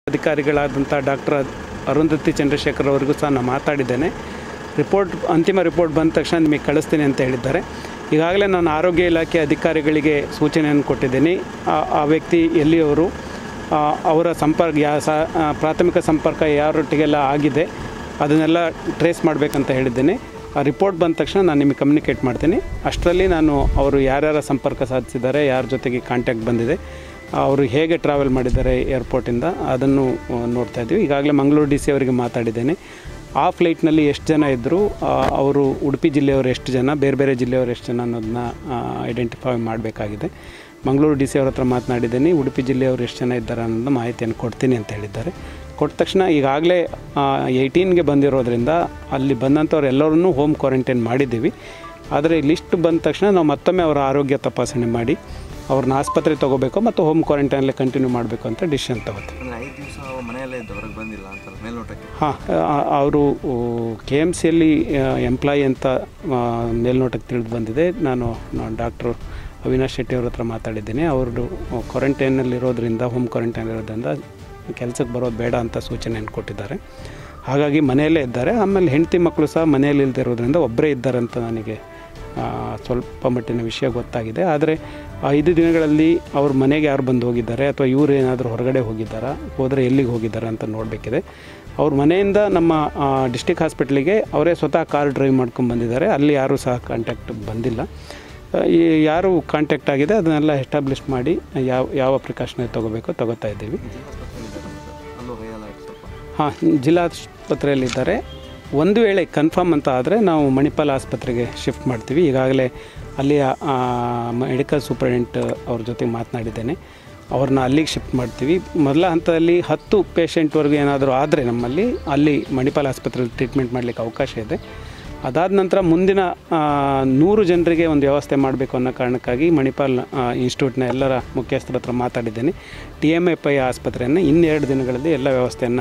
ಅಧಿಕಾರಿಗಳಾದಂಥ doctor Arundhati Chandrashekhar ಅವರಿಗೂ ಸಹ ನಾನು ಮಾತಾಡಿದ್ದೇನೆ ರಿಪೋರ್ಟ್ ಅಂತಿಮ ರಿಪೋರ್ಟ್ ಬಂದ ತಕ್ಷಣ ನಿಮಗೆ ಕಳಿಸ್ತೀನಿ ಅಂತ ಹೇಳಿದ್ದಾರೆ ಈಗಾಗಲೇ ನಾನು ಆರೋಗ್ಯ ಇಲಾಖೆ ಅಧಿಕಾರಿಗಳಿಗೆ ಸೂಚನೆಯನ್ನು ಕೊಟ್ಟಿದ್ದೀನಿ ಆ- ಆ ವ್ಯಕ್ತಿ ಎಲ್ಲಿಯವರು ಆ, ಅವರ ಸಂಪರ್ಕ ಯಾ ಸ ಆ, ಪ್ರಾಥಮಿಕ ಸಂಪರ್ಕ ಯಾರೊಟ್ಟಿಗೆಲ್ಲ ಆಗಿದೆ ಅದನ್ನೆಲ್ಲ ಟ್ರೇಸ್ ಮಾಡಬೇಕಂತ ಹೇಳಿದ್ದೇನೆ ಆ ರಿಪೋರ್ಟ್ ಬಂದ ತಕ್ಷಣ ನಾನು ನಿಮಗೆ ಕಮ್ಯುನಿಕೇಟ್ ಮಾಡ್ತೀನಿ ಅಷ್ಟರಲ್ಲಿ ನಾನು ಅವರು ಯಾರ್ಯಾರ ಸಂಪರ್ಕ ಸಾಧಿಸಿದ್ದಾರೆ ಯಾರ ಜೊತೆಗೆ ಕಾಂಟ್ಯಾಕ್ಟ್ ಬಂದಿದೆ ಅವರು ಹೇಗೆ ಟ್ರಾವೆಲ್ ಮಾಡಿದ್ದಾರೆ ಏರ್ಪೋರ್ಟಿಂದ ಅದನ್ನು ಆ, ನೋಡ್ತಾ ಇದ್ದೀವಿ ಈಗಾಗಲೇ ಮಂಗಳೂರು ಡಿ ಸಿ ಅವರಿಗೆ ಮಾತಾಡಿದ್ದೇನೆ ಆ ಫ್ಲೈಟ್ನಲ್ಲಿ ಎಷ್ಟು ಜನ ಇದ್ದರು ಅವರು ಉಡುಪಿ ಜಿಲ್ಲೆಯವರು ಎಷ್ಟು ಜನ ಬೇರೆ ಬೇರೆ ಜಿಲ್ಲೆಯವರು ಎಷ್ಟು ಜನ ಅನ್ನೋದನ್ನ ಐಡೆಂಟಿಫೈ ಮಾಡಬೇಕಾಗಿದೆ ಮಂಗಳೂರು ಡಿ ಸಿ ಅವ್ರ ಹತ್ರ ಮಾತನಾಡಿದ್ದೀನಿ ಉಡುಪಿ ಜಿಲ್ಲೆಯವರು ಎಷ್ಟು ಜನ ಇದ್ದಾರೆ ಅನ್ನೋದು ಮಾಹಿತಿಯನ್ನು ಕೊಡ್ತೀನಿ ಅಂತ ಹೇಳಿದ್ದಾರೆ ಕೊಟ್ಟ ತಕ್ಷಣ ಈಗಾಗಲೇ ಏಯ್ಟೀನ್ಗೆ ಬಂದಿರೋದ್ರಿಂದ ಅಲ್ಲಿ ಬಂದಂಥವ್ರು ಎಲ್ಲರನ್ನೂ ಹೋಮ್ ಕ್ವಾರಂಟೈನ್ ಮಾಡಿದ್ದೀವಿ ಆದರೆ ಈ ಲಿಸ್ಟ್ ಬಂದ ತಕ್ಷಣ ನಾವು ಮತ್ತೊಮ್ಮೆ ಅವರ ಆರೋಗ್ಯ ತಪಾಸಣೆ ಮಾಡಿ ಅವ್ರನ್ನ ಆಸ್ಪತ್ರೆಗೆ ತೊಗೋಬೇಕು ಮತ್ತು ಹೋಮ್ ಕ್ವಾರಂಟೈನಲ್ಲೇ ಕಂಟಿನ್ಯೂ ಮಾಡಬೇಕು ಅಂತ ಡಿಸಿಷನ್ ತಗೋತೀವಿ ಅಂದರೆ ಐದು ದಿವಸ ಮನೆಯಲ್ಲೇ ಇದ್ದ ಹೊರಗೆ ಬಂದಿಲ್ಲ ಅಂತ ಮೇಲ್ನೋಟಕ್ಕೆ ಹಾಂ ಅವರು ಕೆ ಎಮ್ ಸಿಯಲ್ಲಿ ಎಂಪ್ಲಾಯಿ ಅಂತ ಆ, ಮೇಲ್ನೋಟಕ್ಕೆ ತಿಳಿದು ಬಂದಿದೆ ನಾನು ಡಾಕ್ಟ್ರು ಅವಿನಾಶ್ ಶೆಟ್ಟಿ ಅವ್ರ ಹತ್ರ ಮಾತಾಡಿದ್ದೀನಿ ಅವರು ಕ್ವಾರಂಟೈನಲ್ಲಿ ಇರೋದ್ರಿಂದ ಹೋಮ್ ಕ್ವಾರಂಟೈನ್ ಇರೋದ್ರಿಂದ ಕೆಲಸಕ್ಕೆ ಬರೋದು ಬೇಡ ಅಂತ ಸೂಚನೆಯನ್ನು ಕೊಟ್ಟಿದ್ದಾರೆ ಹಾಗಾಗಿ ಮನೆಯಲ್ಲೇ ಇದ್ದಾರೆ ಆಮೇಲೆ ಹೆಂಡತಿ ಮಕ್ಕಳು ಸಹ ಮನೆಯಲ್ಲಿ ಇಲ್ಲದೆ ಇರೋದ್ರಿಂದ ಒಬ್ಬರೇ ಇದ್ದಾರೆ ಅಂತ ನನಗೆ ಆ, ಸ್ವಲ್ಪ ಮಟ್ಟಿನ ವಿಷಯ ಗೊತ್ತಾಗಿದೆ ಆದರೆ ಐದು ದಿನಗಳಲ್ಲಿ ಅವ್ರ ಮನೆಗೆ ಯಾರು ಬಂದು ಹೋಗಿದ್ದಾರೆ ಅಥವಾ ಇವರು ಏನಾದರೂ ಹೊರಗಡೆ ಹೋಗಿದ್ದಾರಾ ಹೋದರೆ ಎಲ್ಲಿಗೆ ಹೋಗಿದ್ದಾರೆ ಅಂತ ನೋಡಬೇಕಿದೆ ಅವ್ರ ಮನೆಯಿಂದ ನಮ್ಮ ಡಿಸ್ಟಿಕ್ ಹಾಸ್ಪಿಟ್ಲಿಗೆ ಅವರೇ ಸ್ವತಃ ಕಾರ್ ಡ್ರೈವ್ ಮಾಡ್ಕೊಂಡು ಬಂದಿದ್ದಾರೆ ಅಲ್ಲಿ ಯಾರೂ ಸಹ ಕಾಂಟ್ಯಾಕ್ಟ್ ಬಂದಿಲ್ಲ ಆ, ಈ ಯಾರು ಕಾಂಟ್ಯಾಕ್ಟ್ ಆಗಿದೆ ಅದನ್ನೆಲ್ಲ ಎಸ್ಟಾಬ್ಲಿಷ್ ಮಾಡಿ ಯಾವ ಯಾವ ಪ್ರಿಕಾಷನರಿ ತೊಗೋಬೇಕೋ ತೊಗೋತಾ ಇದ್ದೀವಿ ಅಲ್ಲೂ ಭಯಲ್ಲ ಸ್ವಲ್ಪ ಹಾಂ ಜಿಲ್ಲಾಸ್ಪತ್ರೆಯಲ್ಲಿದ್ದಾರೆ ಒಂದು ವೇಳೆ ಕನ್ಫರ್ಮ್ ಅಂತ ಆದರೆ ನಾವು ಮಣಿಪಾಲ್ ಆಸ್ಪತ್ರೆಗೆ ಶಿಫ್ಟ್ ಮಾಡ್ತೀವಿ ಈಗಾಗಲೇ ಅಲ್ಲಿಯ ಮೆಡಿಕಲ್ ಸೂಪರಿಂಟೆಂಟ್ ಅವ್ರ ಜೊತೆ ಮಾತನಾಡಿದ್ದೇನೆ ಅವ್ರನ್ನ ಅಲ್ಲಿಗೆ ಶಿಫ್ಟ್ ಮಾಡ್ತೀವಿ ಮೊದಲ ಹಂತದಲ್ಲಿ ಹತ್ತು ಪೇಷಂಟ್ವರೆಗೂ ಏನಾದರೂ ಆದರೆ ನಮ್ಮಲ್ಲಿ ಅಲ್ಲಿ ಮಣಿಪಾಲ್ ಆಸ್ಪತ್ರೆಯಲ್ಲಿ ಟ್ರೀಟ್ಮೆಂಟ್ ಮಾಡಲಿಕ್ಕೆ ಅವಕಾಶ ಇದೆ ಅದಾದ ನಂತರ ಮುಂದಿನ ಆ, ನೂರು ಜನರಿಗೆ ಒಂದು ವ್ಯವಸ್ಥೆ ಮಾಡಬೇಕು ಅನ್ನೋ ಕಾರಣಕ್ಕಾಗಿ ಮಣಿಪಾಲ್ ಆ, ಇನ್ಸ್ಟಿಟ್ಯೂಟ್ನ ಎಲ್ಲರ ಮುಖ್ಯಸ್ಥರ ಹತ್ರ ಮಾತಾಡಿದ್ದೇನೆ ಟಿ ಎಮ್ ಎಫ್ ಐ ಆಸ್ಪತ್ರೆಯನ್ನು ಇನ್ನೆರಡು ದಿನಗಳಲ್ಲಿ ಎಲ್ಲ ವ್ಯವಸ್ಥೆಯನ್ನು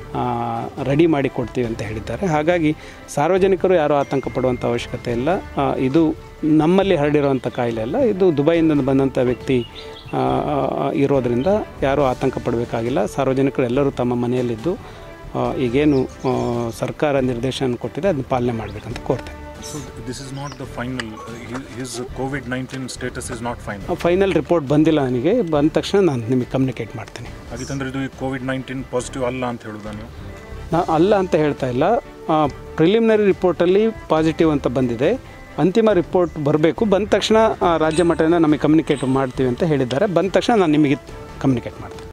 ರೆಡಿ ಮಾಡಿ ಕೊಡ್ತೀವಿ ಅಂತ ಹೇಳಿದ್ದಾರೆ ಹಾಗಾಗಿ ಸಾರ್ವಜನಿಕರು ಯಾರೂ ಆತಂಕ ಪಡುವಂಥ ಅವಶ್ಯಕತೆ ಇಲ್ಲ ಆ, ಇದು ನಮ್ಮಲ್ಲಿ ಹರಡಿರುವಂಥ ಕಾಯಿಲೆ ಅಲ್ಲ ಇದು ದುಬೈಯಿಂದ ಬಂದಂಥ ವ್ಯಕ್ತಿ ಆ, ಆ, ಇರೋದರಿಂದ ಯಾರೂ ಆತಂಕ ಪಡಬೇಕಾಗಿಲ್ಲ ಸಾರ್ವಜನಿಕರು ಎಲ್ಲರೂ ತಮ್ಮ ಮನೆಯಲ್ಲಿದ್ದು ಆ, ಈಗೇನು ಆ, ಸರ್ಕಾರ ನಿರ್ದೇಶನ ಕೊಟ್ಟಿದೆ ಅದನ್ನು ಪಾಲನೆ ಮಾಡಬೇಕಂತ ಕೋರ್ತೇನೆ So this is not the final. Uh, hi- his COVID-19 status is not final. Final report ಬಂದಿಲ್ಲ ನನಗೆ ಬಂದ ತಕ್ಷಣ ನಾನು ನಿಮಗೆ ಕಮ್ಯುನಿಕೇಟ್ ಮಾಡ್ತೀನಿ ಹಾಗಿತ್ತಂದ್ರೆ ಇದು ಕೋವಿಡ್ ನೈನ್ಟೀನ್ ಪಾಸಿಟಿವ್ ಅಲ್ಲ ಅಂತ ಹೇಳುದಾ ನೀವು ನಾ ಅಲ್ಲ ಅಂತ ಹೇಳ್ತಾ ಇಲ್ಲ ಪ್ರಿಲಿಮಿನರಿ ರಿಪೋರ್ಟಲ್ಲಿ ಪಾಸಿಟಿವ್ ಅಂತ ಬಂದಿದೆ ಅಂತಿಮ ರಿಪೋರ್ಟ್ ಬರಬೇಕು ಬಂದ ತಕ್ಷಣ ಆ, ರಾಜ್ಯ ಮಟ್ಟದಿಂದ ನಮಗೆ ಕಮ್ಯುನಿಕೇಟ್ ಮಾಡ್ತೀವಿ ಅಂತ ಹೇಳಿದ್ದಾರೆ ಬಂದ ತಕ್ಷಣ ನಾನು ನಿಮಗೆ ಕಮ್ಯುನಿಕೇಟ್ ಮಾಡ್ತೀನಿ